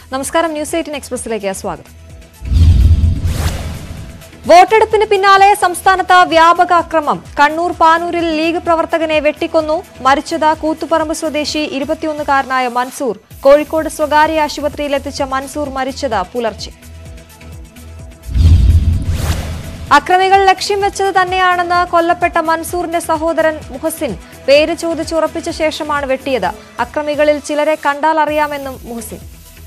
നമസ്കാരം news eighteen എക്സ്പ്രസിലേക്ക് സ്വാഗതം വോട്ടെടുപ്പിന് പിന്നാലെ സംസ്ഥാനത്ത് വ്യാപക അക്രമം കണ്ണൂർ പാനൂരിൽ ലീഗ് പ്രവർത്തകനെ വെട്ടിക്കൊന്നു മരിച്ചത് കൂത്തുപറമ്പ് സ്വദേശി ഇരുപത്തിയൊന്നുകാരനായ മൻസൂർ കോഴിക്കോട് സ്വകാര്യ ആശുപത്രിയിലെത്തിച്ച മൻസൂർ മരിച്ചത് പുലർച്ചെ അക്രമികൾ ലക്ഷ്യം വെച്ചത് തന്നെയാണെന്ന് കൊല്ലപ്പെട്ട മൻസൂറിന്റെ സഹോദരൻ മുഹസിൻ പേര് ചോദിച്ചുറപ്പിച്ച ശേഷമാണ് വെട്ടിയത് അക്രമികളിൽ ചിലരെ കണ്ടാൽ അറിയാമെന്നും മുഹസിൻ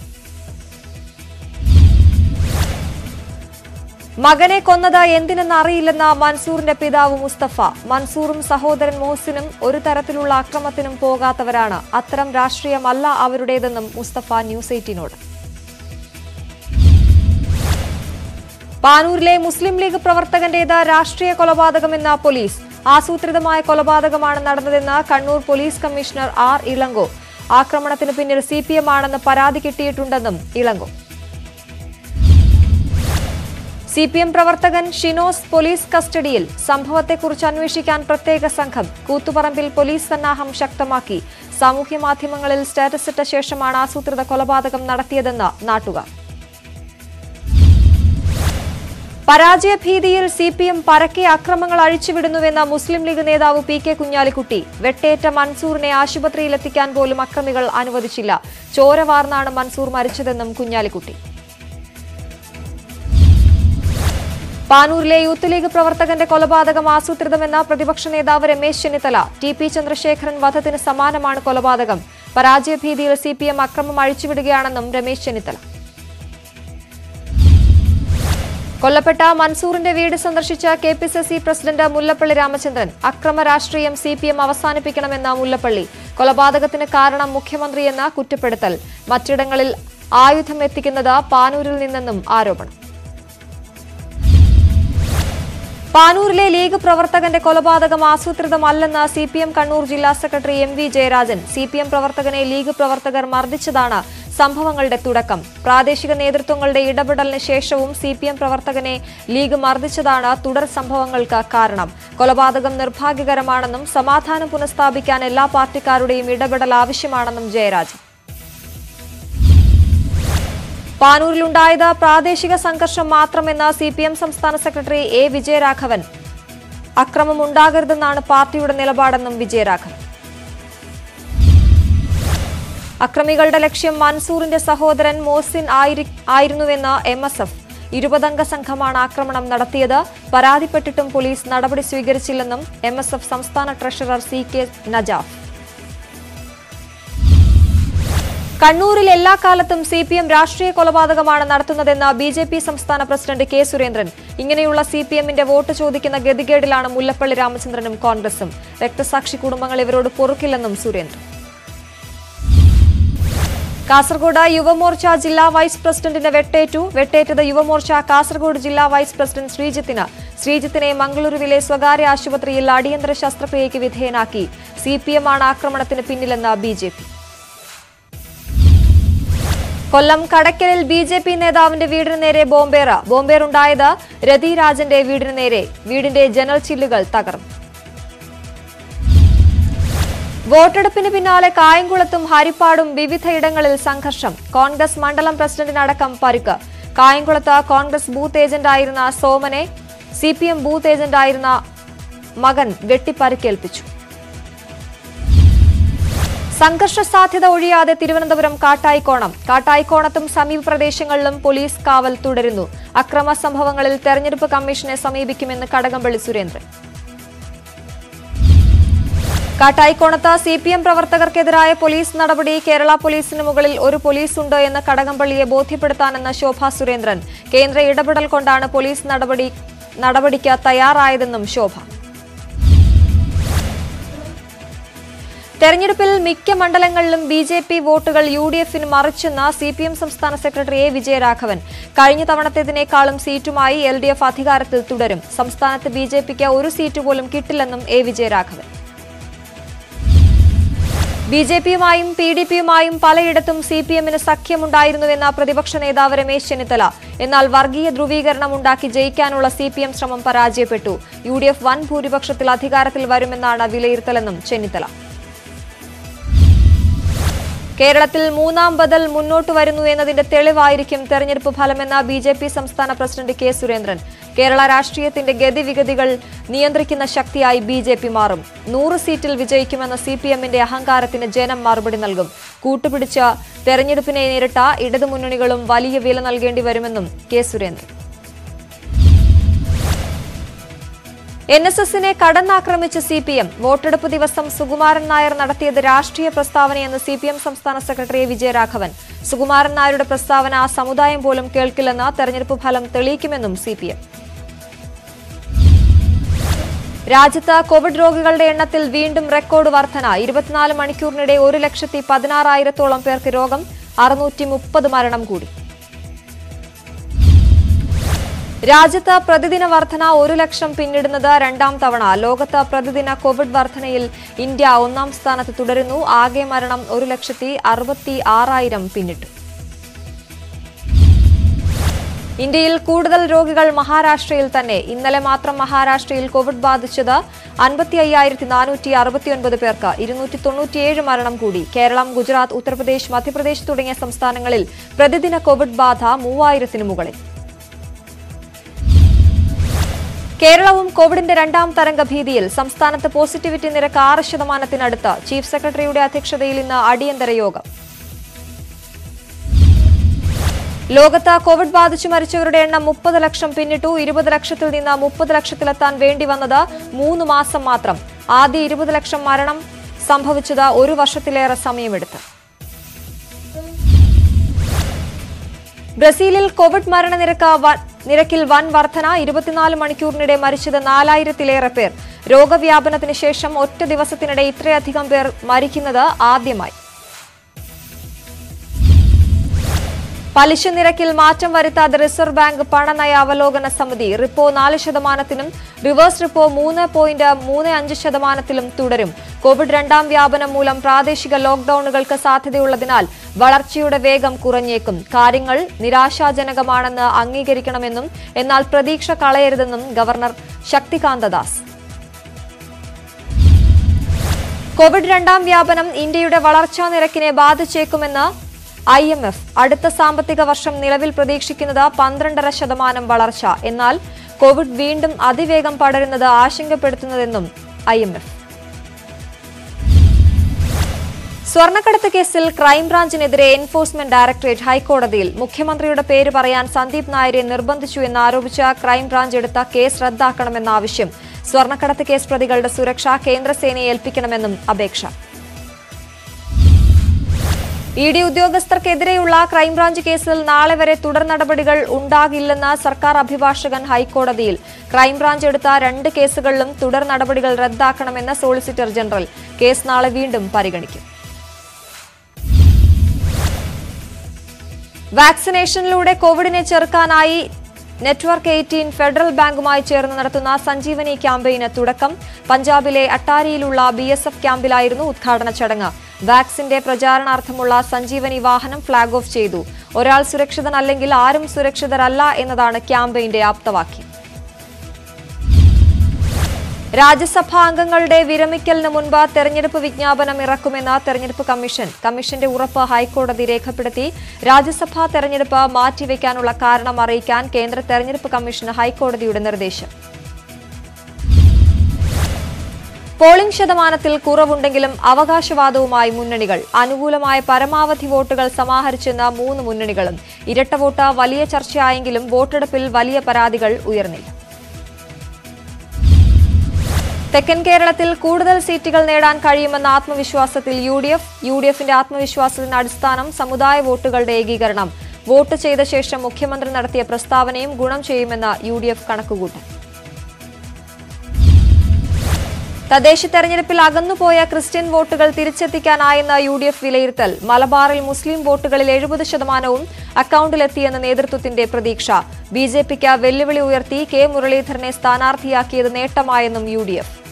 മകനെ കൊന്നത് എന്തിനെന്ന് അറിയില്ലെന്ന മൻസൂറിന്റെ പിതാവ് മുസ്തഫ മൻസൂറും സഹോദരൻ മോഹസിനും ഒരു തരത്തിലുള്ള അക്രമത്തിനും പോകാത്തവരാണ് അത്തരം രാഷ്ട്രീയമല്ല അവരുടേതെന്നും മുസ്തഫ ന്യൂസ് എയ്റ്റീനോട് പാനൂരിലെ മുസ്ലിം ലീഗ് പ്രവർത്തകന്റേത് രാഷ്ട്രീയ കൊലപാതകമെന്ന പോലീസ് ആസൂത്രിതമായ കൊലപാതകമാണ് നടന്നതെന്ന് Kannur police commissioner R Ilango ആക്രമണത്തിന് പിന്നിൽ സി പി എം ആണെന്ന് പരാതി കിട്ടിയിട്ടുണ്ടെന്നും ഇളങ്കോ സി പി എം പ്രവർത്തകൻ ഷിനോസ് പോലീസ് കസ്റ്റഡിയിൽ സംഭവത്തെക്കുറിച്ച് അന്വേഷിക്കാൻ പ്രത്യേക സംഘം കൂത്തുപറമ്പിൽ പോലീസ് സന്നാഹം ശക്തമാക്കി സാമൂഹ്യ മാധ്യമങ്ങളിൽ സ്റ്റാറ്റസ് ഇട്ട ശേഷമാണ് ആസൂത്രിത കൊലപാതകം നടത്തിയതെന്ന് നാട്ടുകാർ പരാജയഭീതിയിൽ സി പി എം പരക്കെ അക്രമങ്ങൾ അഴിച്ചുവിടുന്നുവെന്ന മുസ്ലിം ലീഗ് നേതാവ് പി കെ കുഞ്ഞാലിക്കുട്ടി വെട്ടേറ്റ മൻസൂറിനെ ആശുപത്രിയിലെത്തിക്കാൻ പോലും അക്രമികൾ അനുവദിച്ചില്ല ചോര വാർന്നാണ് മൻസൂർ മരിച്ചതെന്നും കുഞ്ഞാലിക്കുട്ടി പാനൂരിലെ യൂത്ത് ലീഗ് പ്രവർത്തകന്റെ കൊലപാതകം ആസൂത്രിതമെന്ന പ്രതിപക്ഷ നേതാവ് രമേശ് ചെന്നിത്തല ടി പി ചന്ദ്രശേഖരൻ വധത്തിന് സമാനമാണ് കൊലപാതകം പരാജയഭീതിയിൽ സി പി എം അക്രമം അഴിച്ചുവിടുകയാണെന്നും രമേശ് ചെന്നിത്തല കൊല്ലപ്പെട്ട മൻസൂറിന്റെ വീട് സന്ദർശിച്ച K P C C president Mullappally Ramachandran അക്രമ രാഷ്ട്രീയം സി പി എം അവസാനിപ്പിക്കണമെന്ന മുല്ലപ്പള്ളി കൊലപാതകത്തിന് കാരണം മുഖ്യമന്ത്രിയെന്ന കുറ്റപ്പെടുത്തൽ മറ്റിടങ്ങളിൽ ആയുധം എത്തിക്കുന്നത് പാനൂരിൽ നിന്നെന്നും ആരോപണം പാനൂരിലെ ലീഗ് പ്രവർത്തകന്റെ കൊലപാതകം ആസൂത്രിതമല്ലെന്ന് സി പി എം കണ്ണൂർ ജില്ലാ secretary M V Jayarajan C P M പ്രവർത്തകനെ ലീഗ് പ്രവർത്തകർ മർദ്ദിച്ചതാണ് സംഭവങ്ങളുടെ തുടക്കം പ്രാദേശിക നേതൃത്വങ്ങളുടെ ഇടപെടലിന് ശേഷവും സി പി എം പ്രവർത്തകനെ ലീഗ് മർദ്ദിച്ചതാണ് തുടർ സംഭവങ്ങൾക്ക് കാരണം കൊലപാതകം നിർഭാഗ്യകരമാണെന്നും സമാധാനം പുനഃസ്ഥാപിക്കാൻ എല്ലാ പാർട്ടിക്കാരുടെയും ഇടപെടൽ ആവശ്യമാണെന്നും ജയരാജൻ പാനൂരിലുണ്ടായത് പ്രാദേശിക സംഘർഷം മാത്രമെന്ന സി പി എം സംസ്ഥാന സെക്രട്ടറി എ വിജയരാഘവൻ അക്രമം ഉണ്ടാകരുതെന്നാണ് പാർട്ടിയുടെ നിലപാടെന്നും വിജയരാഘവൻ അക്രമികളുടെ ലക്ഷ്യം മൻസൂറിന്റെ സഹോദരൻ മോസിൻ ആയിരി- ആയിരുന്നുവെന്ന് എം എസ് എഫ് ഇരുപതംഗ സംഘമാണ് ആക്രമണം നടത്തിയത് പരാതിപ്പെട്ടിട്ടും പോലീസ് നടപടി സ്വീകരിച്ചില്ലെന്നും എം എസ് എഫ് സംസ്ഥാന ട്രഷറർ സി കെ നജാഫ് കണ്ണൂരിൽ എല്ലാ കാലത്തും സി പി എം രാഷ്ട്രീയ കൊലപാതകമാണ് നടത്തുന്നതെന്ന് ബി ജെ പി സംസ്ഥാന പ്രസിഡന്റ് കെ സുരേന്ദ്രൻ ഇങ്ങനെയുള്ള സി പി എമ്മിന്റെ വോട്ട് ചോദിക്കുന്ന ഗതികേടിലാണ് മുല്ലപ്പള്ളി രാമചന്ദ്രനും കോൺഗ്രസും രക്തസാക്ഷി കുടുംബങ്ങൾ ഇവരോട് പൊറുക്കില്ലെന്നും സുരേന്ദ്രൻ കാസർഗോഡ് യുവമോർച്ച ജില്ലാ വൈസ് പ്രസിഡന്റിന് വെട്ടേറ്റു വെട്ടേറ്റത് യുവമോർച്ച കാസർഗോഡ് ജില്ലാ വൈസ് പ്രസിഡന്റ് ശ്രീജിത്തിന് ശ്രീജിത്തിനെ മംഗളൂരുവിലെ സ്വകാര്യ ആശുപത്രിയിൽ അടിയന്തര ശസ്ത്രക്രിയയ്ക്ക് വിധേയനാക്കി സി പി എം ആണ് ആക്രമണത്തിന് പിന്നിലെന്ന് ബി ജെ പി കൊല്ലം കടക്കലിൽ ബി ജെ പി നേതാവിന്റെ വീടിന് നേരെ ബോംബേറ ബോംബേറുണ്ടായത് രതി രാജന്റെ വീടിന് നേരെ വീടിന്റെ ജനൽ ചില്ലുകൾ തകർന്നു വോട്ടെടുപ്പിന് പിന്നാലെ കായംകുളത്തും ഹരിപ്പാടും വിവിധയിടങ്ങളിൽ സംഘർഷം കോൺഗ്രസ് മണ്ഡലം പ്രസിഡന്റിനടക്കം പരുക്ക് കായംകുളത്ത് കോൺഗ്രസ് ബൂത്ത് ഏജന്റായിരുന്ന സോമനെ സി പി എം ബൂത്ത് ഏജന്റായിരുന്ന മകൻ വെട്ടിപ്പരുക്കേൽപ്പിച്ചു സംഘർഷ സാധ്യത ഒഴിയാതെ തിരുവനന്തപുരം കാട്ടായിക്കോണം കാട്ടായിക്കോണത്തും സമീപ പ്രദേശങ്ങളിലും പോലീസ് കാവൽ തുടരുന്നു അക്രമ സംഭവങ്ങളിൽ തെരഞ്ഞെടുപ്പ് കമ്മീഷനെ സമീപിക്കുമെന്ന് കടകംപള്ളി സുരേന്ദ്രൻ കാട്ടായിക്കോണത്ത് സി പി എം പ്രവർത്തകർക്കെതിരായ പോലീസ് നടപടി കേരള പോലീസിന് മുകളിൽ ഒരു പോലീസ് ഉണ്ട് എന്ന് കടകംപള്ളിയെ ബോധ്യപ്പെടുത്താനെന്ന് ശോഭ സുരേന്ദ്രൻ കേന്ദ്ര ഇടപെടൽ കൊണ്ടാണ് പോലീസ് നടപടി നടപടിക്ക് തയ്യാറായതെന്നും ശോഭ തെരഞ്ഞെടുപ്പിൽ മിക്ക മണ്ഡലങ്ങളിലും ബി ജെ പി വോട്ടുകൾ യു ഡി എഫിന് മറിച്ചെന്ന് സി പി എം സംസ്ഥാന സെക്രട്ടറി എ വിജയരാഘവൻ കഴിഞ്ഞ തവണത്തേതിനേക്കാളും സീറ്റുമായി എൽ ഡി എഫ് അധികാരത്തിൽ തുടരും സംസ്ഥാനത്ത് ബി ജെ പിക്ക് ഒരു സീറ്റ് പോലും കിട്ടില്ലെന്നും എ വിജയരാഘവൻ ബി ജെ പിയുമായും പി ഡി പിയുമായും പലയിടത്തും സി പി എമ്മിന് സഖ്യമുണ്ടായിരുന്നുവെന്ന പ്രതിപക്ഷ നേതാവ് രമേശ് ചെന്നിത്തല എന്നാൽ വർഗീയ ധ്രുവീകരണം ഉണ്ടാക്കി ജയിക്കാനുള്ള സി പി എം ശ്രമം പരാജയപ്പെട്ടു യു ഡി എഫ് വൻ ഭൂരിപക്ഷത്തിൽ അധികാരത്തിൽ വരുമെന്നാണ് വിലയിരുത്തലെന്നും ചെന്നിത്തല കേരളത്തിൽ മൂന്നാം ബദൽ മുന്നോട്ട് വരുന്നു എന്നതിന്റെ തെളിവായിരിക്കും തെരഞ്ഞെടുപ്പ് ഫലമെന്ന ബി ജെ പി സംസ്ഥാന പ്രസിഡന്റ് കെ സുരേന്ദ്രൻ കേരള രാഷ്ട്രീയത്തിന്റെ ഗതിവിഗതികൾ നിയന്ത്രിക്കുന്ന ശക്തിയായി ബി ജെ പി മാറും നൂറ് സീറ്റിൽ വിജയിക്കുമെന്ന സി പി എമ്മിന്റെ അഹങ്കാരത്തിന് ജനം മറുപടി നൽകും കൂട്ടുപിടിച്ച തെരഞ്ഞെടുപ്പിനെ നേരിട്ട ഇടതുമുന്നണികളും വലിയ വില നൽകേണ്ടി വരുമെന്നും കെ സുരേന്ദ്രൻ എൻ എസ് എസിനെ കടന്നാക്രമിച്ച സി പി എം വോട്ടെടുപ്പ് ദിവസം സുകുമാരൻ നായർ നടത്തിയത് രാഷ്ട്രീയ പ്രസ്താവനയെന്ന് സി പി എം സംസ്ഥാന സെക്രട്ടറി വിജയരാഘവൻ സുകുമാരൻ നായരുടെ പ്രസ്താവന ആ സമുദായം പോലും കേൾക്കില്ലെന്ന് തെരഞ്ഞെടുപ്പ് ഫലം തെളിയിക്കുമെന്നും സി പി എം രാജ്യത്ത് കോവിഡ് രോഗികളുടെ എണ്ണത്തിൽ വീണ്ടും റെക്കോർഡ് വർധന ഇരുപത്തിനാല് മണിക്കൂറിനിടെ ഒരു ലക്ഷത്തി പതിനാറായിരത്തോളം പേർക്ക് രോഗം അറുന്നൂറ്റി മുപ്പത് മരണം കൂടി രാജ്യത്ത് പ്രതിദിന വർധന ഒരു ലക്ഷം പിന്നിടുന്നത് രണ്ടാം തവണ ലോകത്ത് പ്രതിദിന കോവിഡ് വർധനയിൽ ഇന്ത്യ ഒന്നാം സ്ഥാനത്ത് തുടരുന്നു ആകെ മരണം ഒരു ലക്ഷത്തി അറുപത്തി ആറായിരം പിന്നിട്ടു ഇന്ത്യയിൽ കൂടുതൽ രോഗികൾ മഹാരാഷ്ട്രയിൽ തന്നെ ഇന്നലെ മാത്രം മഹാരാഷ്ട്രയിൽ കോവിഡ് ബാധിച്ചത് അൻപത്തി അയ്യായിരത്തി നാനൂറ്റി അറുപത്തിയൊൻപത് പേർക്ക് ഇരുന്നൂറ്റി തൊണ്ണൂറ്റിയേഴ് മരണം കൂടി കേരളം ഗുജറാത്ത് ഉത്തർപ്രദേശ് മധ്യപ്രദേശ് തുടങ്ങിയ സംസ്ഥാനങ്ങളിൽ പ്രതിദിന കോവിഡ് ബാധ മൂവായിരത്തിന് മുകളിൽ കേരളവും കോവിഡിന്റെ രണ്ടാം തരംഗ ഭീതിയിൽ സംസ്ഥാനത്ത് പോസിറ്റിവിറ്റി നിരക്ക് ആറ് ശതമാനത്തിനടുത്ത് ചീഫ് സെക്രട്ടറിയുടെ അധ്യക്ഷതയിൽ ഇന്ന് അടിയന്തര യോഗം ലോകത്ത് കോവിഡ് ബാധിച്ചു മരിച്ചവരുടെ എണ്ണം മുപ്പത് ലക്ഷം പിന്നിട്ടു ഇരുപത് ലക്ഷത്തിൽ നിന്ന് മുപ്പത് ലക്ഷത്തിലെത്താൻ വേണ്ടി വന്നത് മൂന്ന് മാസം മാത്രം ആദ്യ ഇരുപത് ലക്ഷം മരണം സംഭവിച്ചത് ഒരു വർഷത്തിലേറെ സമയമെടുത്ത് ബ്രസീലിൽ കോവിഡ് മരണനിരക്ക് വ- നിരക്കിൽ വൻ വർധന ഇരുപത്തിനാല് മണിക്കൂറിനിടെ മരിച്ചത് നാലായിരത്തിലേറെ പേർ രോഗവ്യാപനത്തിന് ശേഷം ഒറ്റ ദിവസത്തിനിടെ ഇത്രയധികം പേർ മരിക്കുന്നത് ആദ്യമായി പലിശ നിരക്കിൽ മാറ്റം വരുത്താതെ റിസർവ് ബാങ്ക് പണനയ അവലോകന സമിതി റിപ്പോ നാല് ശതമാനത്തിനും റിവേഴ്സ് റിപ്പോ മൂന്ന് പോയിന്റ് മൂന്ന് അഞ്ച് ശതമാനത്തിലും തുടരും കോവിഡ് രണ്ടാം വ്യാപനം മൂലം പ്രാദേശിക ലോക്ഡൌണുകൾക്ക് സാധ്യതയുള്ളതിനാൽ വളർച്ചയുടെ വേഗം കുറഞ്ഞേക്കും കാര്യങ്ങൾ നിരാശാജനകമാണെന്ന് അംഗീകരിക്കണമെന്നും എന്നാൽ പ്രതീക്ഷ കളയരുതെന്നും ഗവർണർ ശക്തികാന്ത ദാസ് കോവിഡ് രണ്ടാം വ്യാപനം ഇന്ത്യയുടെ വളർച്ചാ നിരക്കിനെ ബാധിച്ചേക്കുമെന്ന് ഐ എം എഫ് അടുത്ത സാമ്പത്തിക വർഷം നിലവിൽ പ്രതീക്ഷിക്കുന്നത് പന്ത്രണ്ടര ശതമാനം വളർച്ച എന്നാൽ കോവിഡ് വീണ്ടും അതിവേഗം പടരുന്നത് ആശങ്കപ്പെടുത്തുന്നതെന്നും ഐ എം എഫ് സ്വർണ്ണക്കടത്ത് കേസിൽ ക്രൈംബ്രാഞ്ചിനെതിരെ എൻഫോഴ്സ്മെന്റ് ഡയറക്ടറേറ്റ് ഹൈക്കോടതിയിൽ മുഖ്യമന്ത്രിയുടെ പേര് പറയാൻ സന്ദീപ് നായരെ നിർബന്ധിച്ചു എന്നാരോപിച്ച ക്രൈംബ്രാഞ്ച് എടുത്ത കേസ് റദ്ദാക്കണമെന്ന ആവശ്യം സ്വർണ്ണക്കടത്ത് കേസ് പ്രതികളുടെ സുരക്ഷ കേന്ദ്രസേനയെ ഏൽപ്പിക്കണമെന്നും അപേക്ഷ ഇ ഡി ഉദ്യോഗസ്ഥർക്കെതിരെയുള്ള ക്രൈംബ്രാഞ്ച് കേസിൽ നാളെ വരെ തുടർ നടപടികൾ ഉണ്ടാകില്ലെന്ന് സർക്കാർ അഭിഭാഷകൻ ഹൈക്കോടതിയിൽ ക്രൈംബ്രാഞ്ച് എടുത്ത രണ്ട് കേസുകളിലും തുടർ നടപടികൾ റദ്ദാക്കണമെന്ന് സോളിസിറ്റർ ജനറൽ കേസ് നാളെ വീണ്ടും പരിഗണിക്കും വാക്സിനേഷനിലൂടെ കോവിഡിനെ ചെറുക്കാനായി നെറ്റ്വർക്ക് എയ്റ്റീൻ ഫെഡറൽ ബാങ്കുമായി ചേർന്ന് നടത്തുന്ന സഞ്ജീവനി ക്യാമ്പയിന് തുടക്കം പഞ്ചാബിലെ അട്ടാരിയിലുള്ള ബി എസ് എഫ് ക്യാമ്പിലായിരുന്നു ഉദ്ഘാടന ചടങ്ങ് വാക്സിന്റെ പ്രചാരണാർത്ഥമുള്ള സഞ്ജീവനി വാഹനം ഫ്ളാഗ് ഓഫ് ചെയ്തു ഒരാൾ സുരക്ഷിതനല്ലെങ്കിൽ ആരും സുരക്ഷിതരല്ല എന്നതാണ് ക്യാമ്പയിന്റെ ആപ്തവാക്യം രാജ്യസഭാ അംഗങ്ങളുടെ വിരമിക്കലിന് മുൻപ് തെരഞ്ഞെടുപ്പ് വിജ്ഞാപനം ഇറക്കുമെന്ന് തെരഞ്ഞെടുപ്പ് കമ്മീഷൻ കമ്മീഷന്റെ ഉറപ്പ് ഹൈക്കോടതി രേഖപ്പെടുത്തി രാജ്യസഭാ തെരഞ്ഞെടുപ്പ് മാറ്റിവെക്കാനുള്ള കാരണം അറിയിക്കാൻ കേന്ദ്ര തെരഞ്ഞെടുപ്പ് കമ്മീഷന് ഹൈക്കോടതിയുടെ നിർദ്ദേശം പോളിംഗ് ശതമാനത്തിൽ കുറവുണ്ടെങ്കിലും അവകാശവാദവുമായി മുന്നണികൾ അനുകൂലമായ പരമാവധി വോട്ടുകൾ സമാഹരിച്ചെന്ന മൂന്ന് മുന്നണികളും ഇരട്ട വോട്ട് വലിയ ചർച്ചയായെങ്കിലും വോട്ടെടുപ്പിൽ വലിയ പരാതികൾ ഉയർന്നില്ല തെക്കൻ കേരളത്തിൽ കൂടുതൽ സീറ്റുകൾ നേടാൻ കഴിയുമെന്ന ആത്മവിശ്വാസത്തിൽ U D F U D എഫിന്റെ ആത്മവിശ്വാസത്തിന്റെ അടിസ്ഥാനം സമുദായ വോട്ടുകളുടെ ഏകീകരണം വോട്ട് ചെയ്ത ശേഷം മുഖ്യമന്ത്രി നടത്തിയ പ്രസ്താവനയും ഗുണം ചെയ്യുമെന്ന് യു ഡി എഫ് കണക്കുകൂട്ടൽ തദ്ദേശ തെരഞ്ഞെടുപ്പിൽ അകന്നുപോയ ക്രിസ്ത്യൻ വോട്ടുകൾ തിരിച്ചെത്തിക്കാനായെന്ന യു ഡി എഫ് വിലയിരുത്തൽ മലബാറിൽ മുസ്ലിം വോട്ടുകളിൽ എഴുപത് ശതമാനവും അക്കൌണ്ടിലെത്തിയെന്ന നേതൃത്വത്തിന്റെ പ്രതീക്ഷ ബി ജെ പിക്ക് വെല്ലുവിളി ഉയർത്തി കെ മുരളീധരനെ സ്ഥാനാർത്ഥിയാക്കിയത് നേട്ടമായെന്നും U D F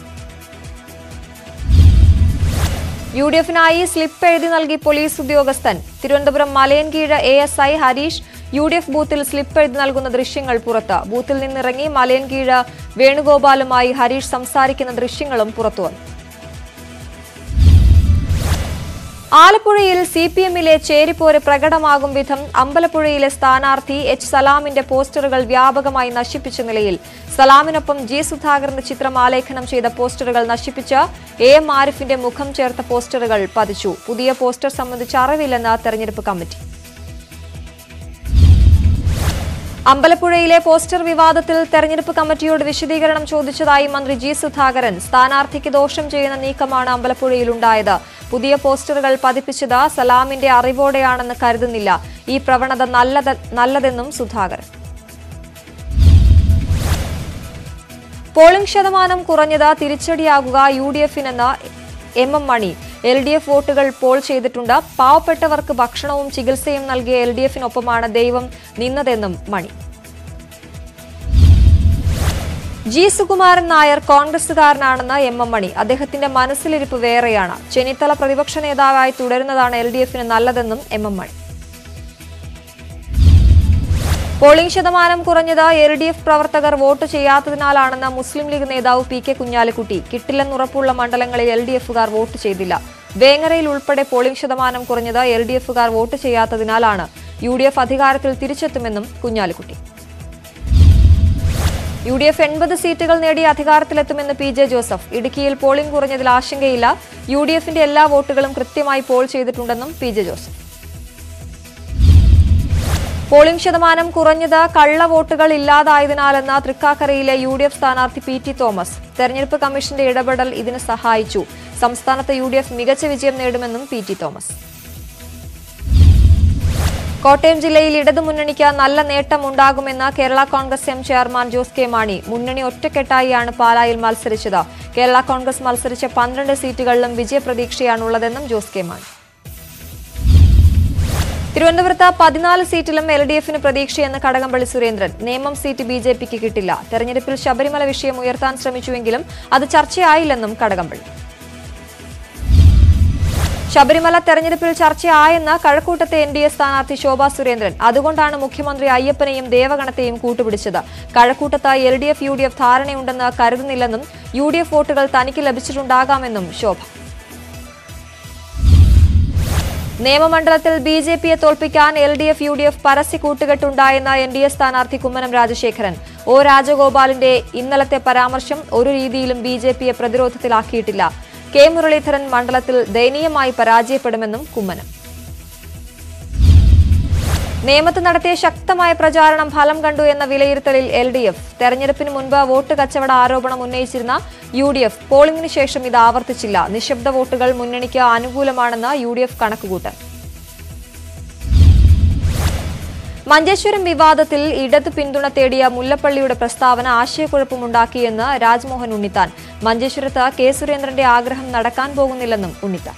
U D എഫിനായി സ്ലിപ്പ് എഴുതി നൽകി പോലീസ് ഉദ്യോഗസ്ഥൻ Thiruvananthapuram Malayinkeezhu A S I Harish U D F ബൂത്തിൽ സ്ലിപ്പ് എഴുതി നൽകുന്ന ദൃശ്യങ്ങൾ പുറത്ത് ബൂത്തിൽ നിന്നിറങ്ങി മലയൻകീഴ് വേണുഗോപാലുമായി ഹരീഷ് സംസാരിക്കുന്ന ദൃശ്യങ്ങളും പുറത്തുവന്നു ആലപ്പുഴയിൽ സി പി എമ്മിലെ ചേരിപ്പോര് പ്രകടമാകും വിധം അമ്പലപ്പുഴയിലെ സ്ഥാനാർത്ഥി എച്ച് സലാമിന്റെ പോസ്റ്ററുകൾ വ്യാപകമായി നശിപ്പിച്ച നിലയിൽ സലാമിനൊപ്പം ജി സുധാകരന്റെ ചിത്രം ആലേഖനം ചെയ്ത പോസ്റ്ററുകൾ നശിപ്പിച്ച എ എം ആരിഫിന്റെ മുഖം ചേർത്ത പോസ്റ്ററുകൾ പതിച്ചു പുതിയ പോസ്റ്റർ സംബന്ധിച്ച് അറിവില്ലെന്ന് തെരഞ്ഞെടുപ്പ് കമ്മിറ്റി അമ്പലപ്പുഴയിലെ പോസ്റ്റർ വിവാദത്തിൽ തെരഞ്ഞെടുപ്പ് കമ്മിറ്റിയോട് വിശദീകരണം ചോദിച്ചതായി മന്ത്രി ജി സുധാകരൻ സ്ഥാനാർത്ഥിക്ക് ദോഷം ചെയ്യുന്ന നീക്കമാണ് അമ്പലപ്പുഴയിലുണ്ടായത് പുതിയ പോസ്റ്ററുകൾ പതിപ്പിച്ചത് സലാമിന്റെ അറിവോടെയാണെന്ന് കരുതുന്നില്ല ഈ പ്രവണത നല്ലത് നല്ലതെന്നും സുധാകരൻ പോളിംഗ് ശതമാനം കുറഞ്ഞത് തിരിച്ചടിയാകുക യു ഡി എഫിനെന്ന് M M Mani L D F വോട്ടുകൾ പോൾ ചെയ്തിട്ടുണ്ട് പാവപ്പെട്ടവർക്ക് ഭക്ഷണവും ചികിത്സയും നൽകിയ എൽ ഡി എഫിനൊപ്പമാണ് ദൈവം നിന്നതെന്നും മണി ജി സുകുമാരൻ നായർ കോൺഗ്രസുകാരനാണെന്ന് എം എം മണി അദ്ദേഹത്തിന്റെ മനസ്സിലിരിപ്പ് വേറെയാണ് ചെന്നിത്തല പ്രതിപക്ഷ നേതാവായി തുടരുന്നതാണ് എൽ ഡി എഫിന് നല്ലതെന്നും എം എം മണി പോളിംഗ് ശതമാനം കുറഞ്ഞത് എൽ ഡി എഫ് പ്രവർത്തകർ വോട്ട് ചെയ്യാത്തതിനാലാണെന്ന് മുസ്ലിം ലീഗ് നേതാവ് പി കെ കുഞ്ഞാലിക്കുട്ടി കിട്ടില്ലെന്നുറപ്പുള്ള മണ്ഡലങ്ങളിൽ എൽ ഡി എഫുകാർ വോട്ട് ചെയ്തില്ല വേങ്ങരയിൽ ഉൾപ്പെടെ പോളിംഗ് ശതമാനം കുറഞ്ഞത് എൽ ഡി എഫുകാർ വോട്ട് ചെയ്യാത്തതിനാലാണ് യു ഡി എഫ് അധികാരത്തിൽ തിരിച്ചെത്തുമെന്നും കുഞ്ഞാലിക്കുട്ടി യു ഡി എഫ് എൺപത് സീറ്റുകൾ നേടി അധികാരത്തിലെത്തുമെന്ന് പി ജെ ജോസഫ് ഇടുക്കിയിൽ പോളിംഗ് കുറഞ്ഞതിൽ ആശങ്കയില്ല യു ഡി എഫിന്റെ എല്ലാ വോട്ടുകളും കൃത്യമായി പോൾ ചെയ്തിട്ടുണ്ടെന്നും പി ജെ ജോസഫ് പോളിംഗ് ശതമാനം കുറഞ്ഞത് കള്ള വോട്ടുകൾ ഇല്ലാതായതിനാലെന്ന തൃക്കാക്കരയിലെ യു ഡി എഫ് സ്ഥാനാർത്ഥി പി ടി തോമസ് തെരഞ്ഞെടുപ്പ് കമ്മീഷന്റെ ഇടപെടൽ ഇതിന് സഹായിച്ചു സംസ്ഥാനത്ത് യു ഡി എഫ് മികച്ച വിജയം നേടുമെന്നും പി ടി തോമസ് കോട്ടയം ജില്ലയിൽ ഇടതുമുന്നണിക്ക് നല്ല നേട്ടമുണ്ടാകുമെന്ന് Kerala Congress M chairman Jose K Mani മുന്നണി ഒറ്റക്കെട്ടായിയാണ് പാലായിൽ മത്സരിച്ചത് കേരള കോൺഗ്രസ് മത്സരിച്ച പന്ത്രണ്ട് സീറ്റുകളിലും വിജയപ്രതീക്ഷയാണുള്ളതെന്നും ജോസ് കെ മാണി തിരുവനന്തപുരത്ത് പതിനാല് സീറ്റിലും എൽ ഡി എഫിന് പ്രതീക്ഷയെന്ന് Kadakampally Surendran Nemam seat B J പിക്ക് കിട്ടില്ല തെരഞ്ഞെടുപ്പിൽ ശബരിമല വിഷയം ഉയർത്താൻ ശ്രമിച്ചുവെങ്കിലും അത് ചർച്ചയായില്ലെന്നും കടകംപള്ളി ശബരിമല തെരഞ്ഞെടുപ്പിൽ ചർച്ചയായെന്ന് കഴക്കൂട്ടത്തെ എൻ ഡി എ സ്ഥാനാർത്ഥി ശോഭാ സുരേന്ദ്രൻ അതുകൊണ്ടാണ് മുഖ്യമന്ത്രി അയ്യപ്പനെയും ദേവഗണത്തെയും കൂട്ടുപിടിച്ചത് കഴക്കൂട്ടത്ത് L D F U D F ധാരണയുണ്ടെന്ന് കരുതുന്നില്ലെന്നും യു ഡി എഫ് വോട്ടുകൾ തനിക്ക് ലഭിച്ചിട്ടുണ്ടാകാമെന്നും ശോഭ നിയമമണ്ഡലത്തിൽ ബി ജെ പിയെ തോൽപ്പിക്കാൻ L D F U D F പരസ്യ കൂട്ടുകെട്ടുണ്ടായെന്ന എൻ ഡി എ സ്ഥാനാർത്ഥി കുമ്മനം രാജശേഖരൻ ഒ രാജഗോപാലിന്റെ ഇന്നലത്തെ പരാമർശം ഒരു രീതിയിലും ബി ജെ പിയെ പ്രതിരോധത്തിലാക്കിയിട്ടില്ല കെ മുരളീധരൻ മണ്ഡലത്തിൽ ദയനീയമായി പരാജയപ്പെടുമെന്നും കുമ്മനം നേമത്ത് നടത്തിയ ശക്തമായ പ്രചാരണം ഫലം കണ്ടു എന്ന വിലയിരുത്തലിൽ എൽ ഡി എഫ് തെരഞ്ഞെടുപ്പിന് മുൻപ് വോട്ട് കച്ചവട ആരോപണം ഉന്നയിച്ചിരുന്ന യു ഡി എഫ് പോളിംഗിന് ശേഷം ഇത് ആവർത്തിച്ചില്ല നിശബ്ദ വോട്ടുകൾ മുന്നണിക്ക് അനുകൂലമാണെന്ന് യു ഡി എഫ് കണക്കുകൂട്ടൽ മഞ്ചേശ്വരം വിവാദത്തിൽ ഇടത് പിന്തുണ തേടിയ മുല്ലപ്പള്ളിയുടെ പ്രസ്താവന ആശയക്കുഴപ്പമുണ്ടാക്കിയെന്ന് രാജ്മോഹൻ ഉണ്ണിത്താൻ മഞ്ചേശ്വരത്ത് കെ സുരേന്ദ്രന്റെ ആഗ്രഹം നടക്കാൻ പോകുന്നില്ലെന്നും ഉണ്ണിത്താൻ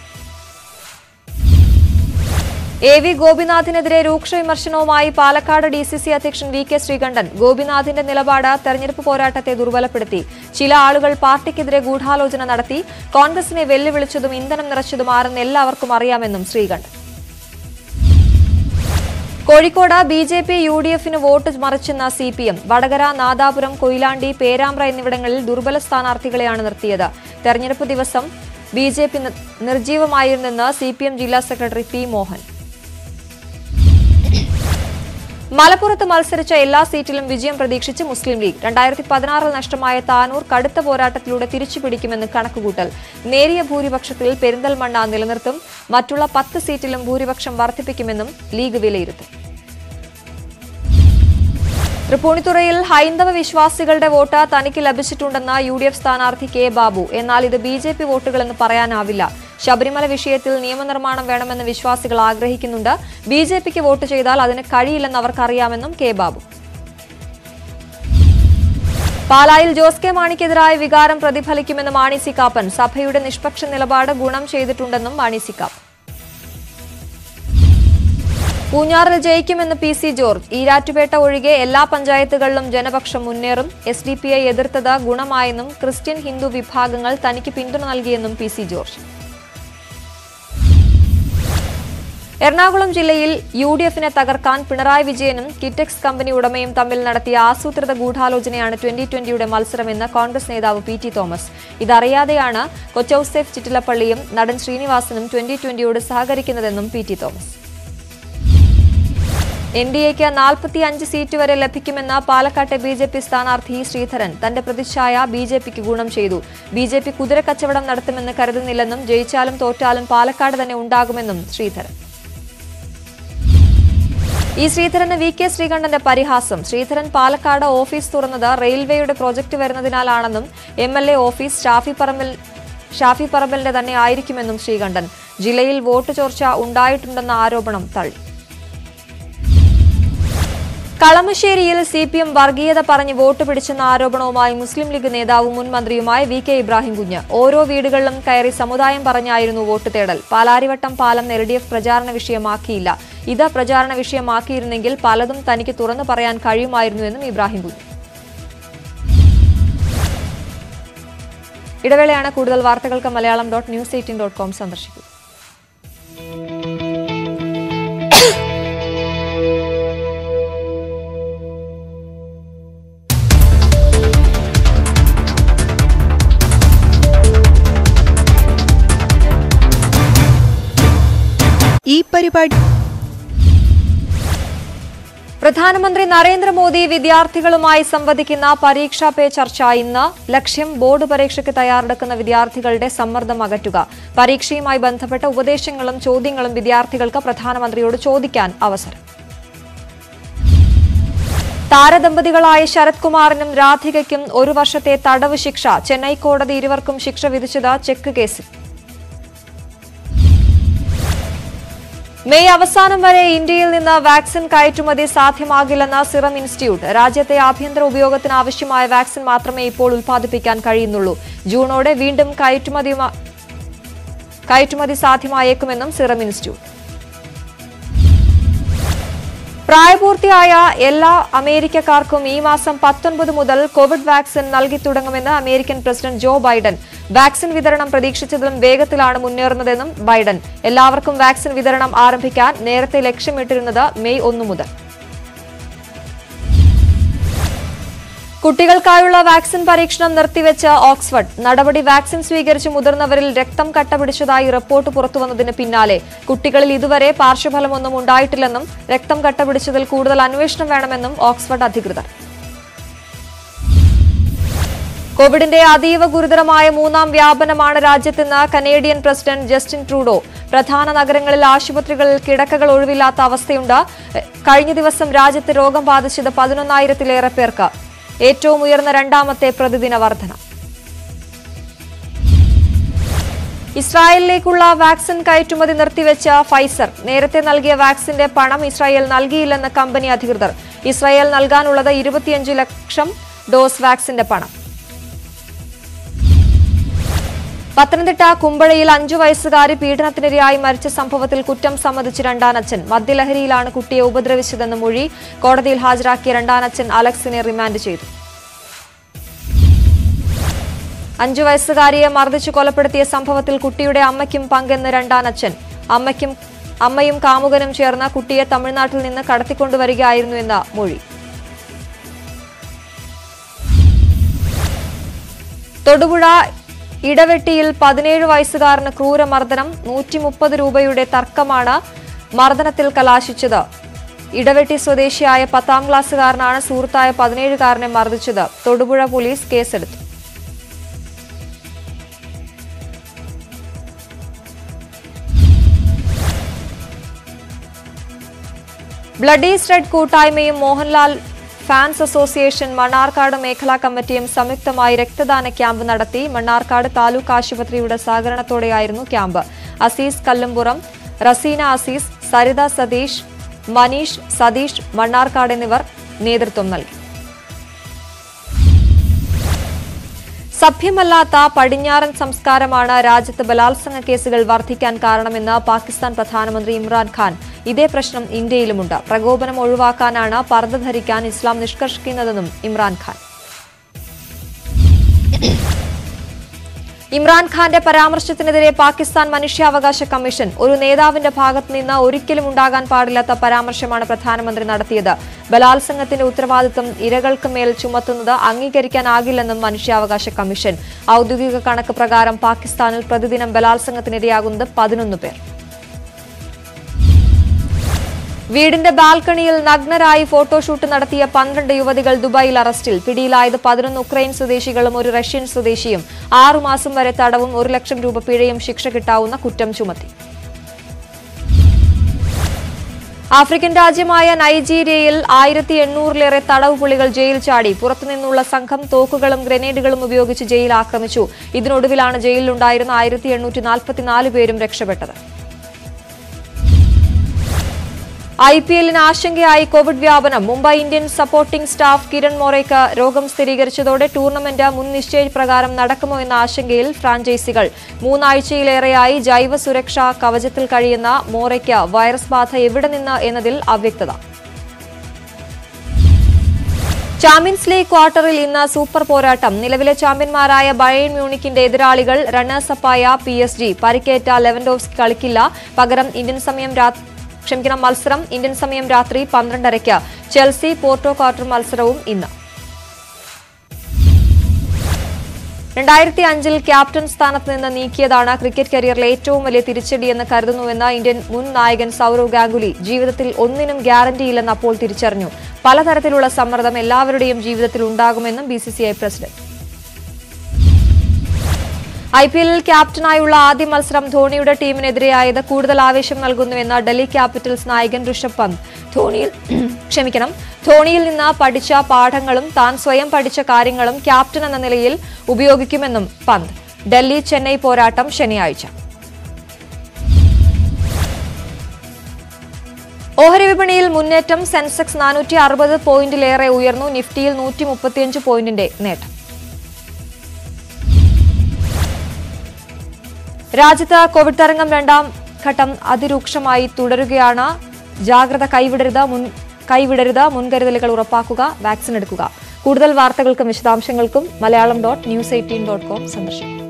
എ വി ഗോപിനാഥിനെതിരെ രൂക്ഷ വിമർശനവുമായി പാലക്കാട് ഡി സി സി അധ്യക്ഷൻ വി കെ ശ്രീകണ്ഠൻ ഗോപിനാഥിന്റെ നിലപാട് തെരഞ്ഞെടുപ്പ് പോരാട്ടത്തെ ദുർബലപ്പെടുത്തി ചില ആളുകൾ പാർട്ടിക്കെതിരെ ഗൂഢാലോചന നടത്തി കോൺഗ്രസിനെ വെല്ലുവിളിച്ചതും ഇന്ധനം നിറച്ചതും ആരെന്ന് എല്ലാവർക്കും അറിയാമെന്നും Sreekandan Kozhikode B J P U D എഫിന് വോട്ട് മറിച്ചെന്ന C P M Vadakara Nadapuram Koyilandy Perambra എന്നിവിടങ്ങളിൽ ദുർബല സ്ഥാനാർത്ഥികളെയാണ് നിർത്തിയത് തെരഞ്ഞെടുപ്പ് ദിവസം ബി ജെ പി നിർജീവമായിരുന്നെന്ന് സി പി എം ജില്ലാ സെക്രട്ടറി പി മോഹൻ മലപ്പുറത്ത് മത്സരിച്ച എല്ലാ സീറ്റിലും വിജയം പ്രതീക്ഷിച്ച് മുസ്ലിം ലീഗ് രണ്ടായിരത്തി പതിനാറിൽ നഷ്ടമായ താനൂർ കടുത്ത പോരാട്ടത്തിലൂടെ തിരിച്ചുപിടിക്കുമെന്ന് കണക്കുകൂട്ടൽ നേരിയ ഭൂരിപക്ഷത്തിൽ പെരിന്തൽമണ്ണ നിലനിർത്തും മറ്റുള്ള പത്ത് സീറ്റിലും ഭൂരിപക്ഷം വർദ്ധിപ്പിക്കുമെന്നും ലീഗ് വിലയിരുത്തും തൃപ്പൂണിത്തുറയിൽ ഹൈന്ദവ വിശ്വാസികളുടെ വോട്ട് തനിക്ക് ലഭിച്ചിട്ടുണ്ടെന്ന് യു ഡി എഫ് സ്ഥാനാർത്ഥി കെ ബാബു എന്നാൽ ഇത് ബി ജെ പി വോട്ടുകളെന്ന് പറയാനാവില്ല ശബരിമല വിഷയത്തിൽ നിയമനിർമ്മാണം വേണമെന്ന് വിശ്വാസികൾ ആഗ്രഹിക്കുന്നുണ്ട് ബി ജെ പിക്ക് വോട്ട് ചെയ്താൽ അതിന് കഴിയില്ലെന്ന് അവർക്കറിയാമെന്നും കെ ബാബു പാലായിൽ ജോസ് കെ മാണിക്കെതിരായ വികാരം പ്രതിഫലിക്കുമെന്ന് മാണി സി കാപ്പൻ സഭയുടെ നിഷ്പക്ഷ നിലപാട് ഗുണം ചെയ്തിട്ടുണ്ടെന്നും മാണി സി കാപ്പൻ പൂഞ്ഞാറിൽ ജയിക്കുമെന്ന് പി സി ജോർജ് ഈരാറ്റുപേട്ട ഒഴികെ എല്ലാ പഞ്ചായത്തുകളിലും ജനപക്ഷം മുന്നേറും എസ് ഡി പി ഐ എതിർത്തത് ഗുണമായെന്നും ക്രിസ്ത്യൻ ഹിന്ദു വിഭാഗങ്ങൾ തനിക്ക് പിന്തുണ നൽകിയെന്നും പി സി ജോർജ് എറണാകുളം ജില്ലയിൽ യു ഡി എഫിനെ തകർക്കാൻ പിണറായി വിജയനും കിറ്റെക്സ് കമ്പനി ഉടമയും തമ്മിൽ നടത്തിയ ആസൂത്രിത ഗൂഢാലോചനയാണ് ട്വന്റി ട്വന്റിയുടെ മത്സരമെന്ന് കോൺഗ്രസ് നേതാവ് പി ടി തോമസ് ഇതറിയാതെയാണ് കൊച്ചൌസേഫ് ചിറ്റിലപ്പള്ളിയും നടൻ ശ്രീനിവാസനും ട്വന്റി ട്വന്റിയോട് സഹകരിക്കുന്നതെന്നും P T Thomas N D എക്ക് നാൽപ്പത്തിയഞ്ച് സീറ്റ് വരെ ലഭിക്കുമെന്ന പാലക്കാട്ടെ ബി ജെ പി സ്ഥാനാർത്ഥി ശ്രീധരൻ തന്റെ പ്രതിച്ഛായ ബി ജെ പിക്ക് ഗുണം ചെയ്തു ബി ജെ പി കുതിരക്കച്ചവടം നടത്തുമെന്ന് കരുതുന്നില്ലെന്നും ജയിച്ചാലും തോറ്റാലും പാലക്കാട് തന്നെ ഉണ്ടാകുമെന്നും ശ്രീധരൻ ഈ ശ്രീധരന് വി കെ ശ്രീകണ്ഠന്റെ പരിഹാസം ശ്രീധരൻ പാലക്കാട് ഓഫീസ് തുറന്നത് റെയിൽവേയുടെ പ്രോജക്ട് വരുന്നതിനാലാണെന്നും M L A office Shafi Parambil Shafi പറമ്പലിന്റെ തന്നെ ആയിരിക്കുമെന്നും ശ്രീകണ്ഠൻ ജില്ലയിൽ വോട്ട് ചോർച്ച ഉണ്ടായിട്ടുണ്ടെന്ന ആരോപണം തള്ളി കളമശ്ശേരിയിൽ സി പി എം വർഗീയത പറഞ്ഞ് വോട്ട് പിടിച്ചെന്ന ആരോപണവുമായി മുസ്ലിം ലീഗ് നേതാവും മുൻ മന്ത്രിയുമായ വി കെ ഇബ്രാഹിം കുഞ്ഞ് ഓരോ വീടുകളിലും കയറി സമുദായം പറഞ്ഞായിരുന്നു വോട്ട് തേടൽ പാലാരിവട്ടം പാലം എൽ ഡി എഫ് പ്രചാരണ വിഷയമാക്കിയില്ല ഇത് പ്രചാരണ വിഷയമാക്കിയിരുന്നെങ്കിൽ പലതും തനിക്ക് തുറന്നു പറയാൻ കഴിയുമായിരുന്നുവെന്നും ഇബ്രാഹിം കുഞ്ഞ് ഇടവേളയാണ് കൂടുതൽ വാർത്തകൾക്ക് Malayalam dot news eighteen dot com സന്ദർശിക്കും ഈ പരിപാടി പ്രധാനമന്ത്രി നരേന്ദ്രമോദി വിദ്യാർത്ഥികളുമായി സംവദിക്കുന്ന പരീക്ഷാ പേ ചർച്ച ഇന്ന് ലക്ഷ്യം ബോർഡ് പരീക്ഷയ്ക്ക് തയ്യാറെടുക്കുന്ന വിദ്യാർത്ഥികളുടെ സമ്മർദ്ദം അകറ്റുക പരീക്ഷയുമായി ബന്ധപ്പെട്ട ഉപദേശങ്ങളും ചോദ്യങ്ങളും വിദ്യാർത്ഥികൾക്ക് പ്രധാനമന്ത്രിയോട് ചോദിക്കാൻ അവസരം താരദമ്പതികളായ ശരത് കുമാറിനും രാധികയ്ക്കും ഒരു വർഷത്തെ തടവ് ശിക്ഷ ചെന്നൈ കോടതി ഇരുവർക്കും ശിക്ഷ വിധിച്ചത് ചെക്ക് കേസിൽ മെയ് അവസാനം വരെ ഇന്ത്യയിൽ നിന്ന് വാക്സിൻ കയറ്റുമതി സാധ്യമാകില്ലെന്ന് സിറം ഇൻസ്റ്റിറ്റ്യൂട്ട് രാജ്യത്തെ ആഭ്യന്തര ഉപയോഗത്തിന് ആവശ്യമായ വാക്സിൻ മാത്രമേ ഇപ്പോൾ ഉൽപ്പാദിപ്പിക്കാൻ കഴിയുന്നുള്ളൂ ജൂണോടെ വീണ്ടും കയറ്റുമതി കയറ്റുമതി സാധ്യമായേക്കുമെന്നും സിറം ഇൻസ്റ്റിറ്റ്യൂട്ട് പ്രായപൂർത്തിയായ എല്ലാ അമേരിക്കക്കാർക്കും ഈ മാസം പത്തൊൻപത് മുതൽ കോവിഡ് വാക്സിൻ നൽകി തുടങ്ങുമെന്ന് American president Joe Biden vaccine വിതരണം പ്രതീക്ഷിച്ചതിലും വേഗത്തിലാണ് മുന്നേറുന്നതെന്നും ബൈഡൻ എല്ലാവർക്കും വാക്സിൻ വിതരണം ആരംഭിക്കാൻ നേരത്തെ ലക്ഷ്യമിട്ടിരുന്നത് മെയ് ഒന്നു മുതൽ കുട്ടികൾക്കായുള്ള വാക്സിൻ പരീക്ഷണം നിർത്തിവെച്ച് ഓക്സ്ഫഡ് നടപടി വാക്സിൻ സ്വീകരിച്ച് മുതിർന്നവരിൽ രക്തം കട്ടപിടിച്ചതായി റിപ്പോർട്ട് പുറത്തുവന്നതിന് പിന്നാലെ കുട്ടികളിൽ ഇതുവരെ പാർശ്വഫലമൊന്നും ഉണ്ടായിട്ടില്ലെന്നും രക്തം കട്ടപിടിച്ചതിൽ കൂടുതൽ അന്വേഷണം വേണമെന്നും ഓക്സ്ഫഡ് അധികൃതർ കോവിഡിന്റെ അതീവ ഗുരുതരമായ മൂന്നാം വ്യാപനമാണ് രാജ്യത്തെന്ന് കനേഡിയൻ പ്രസിഡന്റ് ജസ്റ്റിൻ ട്രൂഡോ പ്രധാന നഗരങ്ങളിൽ ആശുപത്രികളിൽ കിടക്കകൾ ഒഴിവില്ലാത്ത അവസ്ഥയുണ്ട് കഴിഞ്ഞ ദിവസം രാജ്യത്ത് രോഗം ബാധിച്ചത് പതിനൊന്നായിരത്തിലേറെ പേർക്ക് ഏറ്റവും ഉയർന്ന രണ്ടാമത്തെ പ്രതിദിന വർധന ഇസ്രായേലിലേക്കുള്ള വാക്സിൻ കയറ്റുമതി നിർത്തിവെച്ച ഫൈസർ നേരത്തെ നൽകിയ വാക്സിന്റെ പണം ഇസ്രായേൽ നൽകിയില്ലെന്ന് കമ്പനി അധികൃതർ ഇസ്രായേൽ നൽകാനുള്ളത് ഇരുപത്തിയഞ്ച് ലക്ഷം ഡോസ് വാക്സിന്റെ പണം പത്തനംതിട്ട കുമ്പഴയിൽ അഞ്ചു വയസ്സുകാരി പീഡനത്തിനിരയായി മരിച്ച സംഭവത്തിൽ കുറ്റം സമ്മതിച്ച് രണ്ടാനച്ഛൻ മദ്യലഹരിയിലാണ് കുട്ടിയെ ഉപദ്രവിച്ചതെന്ന് മൊഴി കോടതിയിൽ ഹാജരാക്കിയ രണ്ടാനച്ഛൻ അലക്സിനെ റിമാൻഡ് ചെയ്തു അഞ്ചു വയസ്സുകാരിയെ മർദ്ദിച്ചു കൊലപ്പെടുത്തിയ സംഭവത്തിൽ കുട്ടിയുടെ അമ്മയ്ക്കും പങ്കെന്ന് രണ്ടാനച്ഛൻ അമ്മയ്ക്കും അമ്മയും കാമുകനും ചേർന്ന് കുട്ടിയെ തമിഴ്നാട്ടിൽ നിന്ന് കടത്തിക്കൊണ്ടുവരികയായിരുന്നുവെന്ന മൊഴി തൊടുപുഴ ഇടവെട്ടിയിൽ പതിനേഴ് വയസ്സുകാരന് ക്രൂരമർദ്ദനം നൂറ്റി മുപ്പത് രൂപയുടെ തർക്കമാണ് മർദ്ദനത്തിൽ കലാശിച്ചത് ഇടവെട്ടി സ്വദേശിയായ പത്താം ക്ലാസ്സുകാരനാണ് സുഹൃത്തായ പതിനേഴുകാരനെ മർദ്ദിച്ചത് തൊടുപുഴ പോലീസ് കേസെടുത്തു ബ്ലഡ് ഈസ് റെഡ് കൂട്ടായ്മയും മോഹൻലാൽ ഫാൻസ് അസോസിയേഷൻ മണ്ണാർക്കാട് മേഖലാ കമ്മിറ്റിയും സംയുക്തമായി രക്തദാന ക്യാമ്പ് നടത്തി മണ്ണാർക്കാട് താലൂക്ക് ആശുപത്രിയുടെ സഹകരണത്തോടെയായിരുന്നു ക്യാമ്പ് അസീസ് കല്ലുംപുറം റസീന അസീസ് സരിത സതീഷ് മനീഷ് സതീഷ് മണ്ണാർക്കാട് എന്നിവർ നേതൃത്വം നൽകി സഭ്യമല്ലാത്ത പടിഞ്ഞാറൻ സംസ്കാരമാണ് രാജ്യത്ത് ബലാത്സംഗ കേസുകൾ വർദ്ധിക്കാൻ കാരണമെന്ന് പാകിസ്ഥാൻ പ്രധാനമന്ത്രി ഇമ്രാൻഖാൻ ഇതേ പ്രശ്നം ഇന്ത്യയിലുമുണ്ട് പ്രകോപനം ഒഴിവാക്കാനാണ് പർദ്ദ ധരിക്കാൻ ഇസ്ലാം നിഷ്കർഷിക്കുന്നതെന്നും ഇമ്രാൻഖാൻ ഇമ്രാൻഖാന്റെ പരാമർശത്തിനെതിരെ പാകിസ്ഥാൻ മനുഷ്യാവകാശ കമ്മീഷൻ ഒരു നേതാവിന്റെ ഭാഗത്ത് നിന്ന് ഒരിക്കലും ഉണ്ടാകാൻ പാടില്ലാത്ത പരാമർശമാണ് പ്രധാനമന്ത്രി നടത്തിയത് ബലാത്സംഗത്തിന്റെ ഉത്തരവാദിത്വം ഇരകൾക്ക് മേൽ ചുമത്തുന്നത് അംഗീകരിക്കാനാകില്ലെന്നും മനുഷ്യാവകാശ കമ്മീഷൻ ഔദ്യോഗിക കണക്ക് പ്രകാരം പാകിസ്ഥാനിൽ പ്രതിദിനം ബലാത്സംഗത്തിനിരയാകുന്നത് പതിനൊന്ന് പേർ വീടിന്റെ ബാൽക്കണിയിൽ നഗ്നരായി ഫോട്ടോഷൂട്ട് നടത്തിയ പന്ത്രണ്ട് യുവതികൾ ദുബായിൽ അറസ്റ്റിൽ പിടിയിലായത് പതിനൊന്ന് ഉക്രൈൻ സ്വദേശികളും ഒരു റഷ്യൻ സ്വദേശിയും ആറുമാസം വരെ തടവും ഒരു ലക്ഷം രൂപ പിഴയും ശിക്ഷ കിട്ടാവുന്ന കുറ്റം ചുമത്തി ആഫ്രിക്കൻ രാജ്യമായ നൈജീരിയയിൽ ആയിരത്തി എണ്ണൂറിലേറെ തടവ് പുള്ളികൾ ജയിൽ ചാടി പുറത്തുനിന്നുള്ള സംഘം തോക്കുകളും ഗ്രനേഡുകളും ഉപയോഗിച്ച് ജയിൽ ആക്രമിച്ചു ഇതിനൊടുവിലാണ് ജയിലിലുണ്ടായിരുന്ന ആയിരത്തി എണ്ണൂറ്റി നാൽപ്പത്തിനാല് പേരും രക്ഷപ്പെട്ടത് ഐ പി എല്ലിന് ആശങ്കയായി കോവിഡ് വ്യാപനം Mumbai Indians supporting staff Kiran മോറയ്ക്ക് രോഗം സ്ഥിരീകരിച്ചതോടെ ടൂർണമെന്റ് മുൻ നിശ്ചയപ്രകാരം നടക്കുമോ എന്ന ആശങ്കയിൽ ഫ്രാഞ്ചൈസികൾ മൂന്നാഴ്ചയിലേറെയായി ജൈവ സുരക്ഷാ കവചത്തിൽ കഴിയുന്ന മോറയ്ക്ക് വൈറസ് ബാധ എവിടെ നിന്ന് എന്നതിൽ അവ്യക്തത ചാമ്പ്യൻസ് ലീഗ് ക്വാർട്ടറിൽ ഇന്ന് സൂപ്പർ പോരാട്ടം നിലവിലെ ചാമ്പ്യന്മാരായ ബയേൺ മ്യൂണിക്കിന്റെ എതിരാളികൾ റണ്ണേഴ്സപ്പായ പി എസ് ജി പരിക്കേറ്റ ലെവൻഡോവ്സ്കി കളിക്കില്ല പകരം ഇന്ത്യൻ സമയം രാത്രി ക്ഷമിക്കണം മത്സരം ഇന്ത്യൻ സമയം രാത്രി പന്ത്രണ്ടരയ്ക്ക് ചെൽസി പോർട്ടോ ക്വാർട്ടർ മത്സരവും ഇന്ന് രണ്ടായിരത്തി അഞ്ചിൽ ക്യാപ്റ്റൻ സ്ഥാനത്ത് നിന്ന് നീക്കിയതാണ് ക്രിക്കറ്റ് കരിയറിലെ ഏറ്റവും വലിയ തിരിച്ചടിയെന്ന് കരുതുന്നുവെന്ന് ഇന്ത്യൻ മുൻ നായകൻ സൌരവ് ഗാംഗുലി ജീവിതത്തിൽ ഒന്നിനും ഗ്യാരണ്ടിയില്ലെന്ന് അപ്പോൾ തിരിച്ചറിഞ്ഞു പലതരത്തിലുള്ള സമ്മർദ്ദം എല്ലാവരുടെയും ജീവിതത്തിൽ ഉണ്ടാകുമെന്നും ബി പ്രസിഡന്റ് ഐ പി എല്ലിൽ ക്യാപ്റ്റനായുള്ള ആദ്യ മത്സരം ധോണിയുടെ ടീമിനെതിരെയായത് കൂടുതൽ ആവേശം നൽകുന്നുവെന്ന് ഡൽഹി ക്യാപിറ്റൽസ് നായകൻ ഋഷഭ് പന്ത് ധോണിയിൽ ക്ഷമിക്കണം ധോണിയിൽ നിന്ന് പഠിച്ച പാഠങ്ങളും താൻ സ്വയം പഠിച്ച കാര്യങ്ങളും ക്യാപ്റ്റൻ എന്ന നിലയിൽ ഉപയോഗിക്കുമെന്നും പന്ത് ഡൽഹി ചെന്നൈ പോരാട്ടം ശനിയാഴ്ച ഓഹരി വിപണിയിൽ മുന്നേറ്റം സെൻസെക്സ് നാനൂറ്റി അറുപത് പോയിന്റിലേറെ ഉയർന്നു നിഫ്റ്റിയിൽ നൂറ്റി മുപ്പത്തിയഞ്ച് പോയിന്റിന്റെ നേട്ടം രാജ്യത്ത് കോവിഡ് തരംഗം രണ്ടാം ഘട്ടം അതിരൂക്ഷമായി തുടരുകയാണ് ജാഗ്രത കൈവിടരുത് മുൻ കൈവിടരുത് മുൻകരുതലുകൾ ഉറപ്പാക്കുക വാക്സിൻ എടുക്കുക കൂടുതൽ വാർത്തകൾക്കും വിശദാംശങ്ങൾക്കും Malayalam dot news eighteen dot com സന്ദർശിക്കും